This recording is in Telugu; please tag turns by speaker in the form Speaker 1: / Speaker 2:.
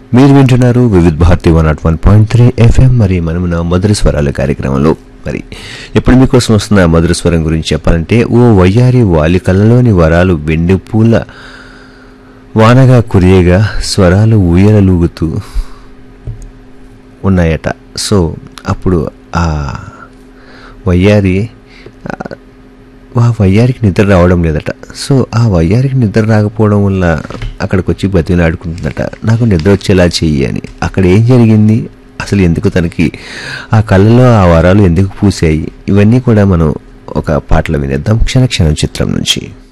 Speaker 1: మీరు వింటున్నారు Vividh Bharati one naught one point three FM మరి మనము నా మధుర స్వరాల కార్యక్రమంలో మరి ఇప్పుడు మీకోసం వస్తున్న మధుర స్వరం గురించి చెప్పాలంటే ఓ వయ్యారి వాలి కళ్ళలోని వరాలు వెండి పూల వానగా కురియగా స్వరాలు ఊయలలూగుతూ ఉన్నాయట సో అప్పుడు ఆ వయ్యారి ఆ వయ్యారికి నిద్ర రావడం లేదట సో ఆ వయ్యారికి నిద్ర రాకపోవడం వల్ల అక్కడికి వచ్చి బతిలాడుకుంటుందట నాకు నిద్ర వచ్చేలా చెయ్యి అని అక్కడ ఏం జరిగింది అసలు ఎందుకు తనకి ఆ కళ్ళలో ఆ వరాలు ఎందుకు పూసాయి ఇవన్నీ కూడా మనం ఒక పాటలో వినేద్దాం క్షణ క్షణం చిత్రం నుంచి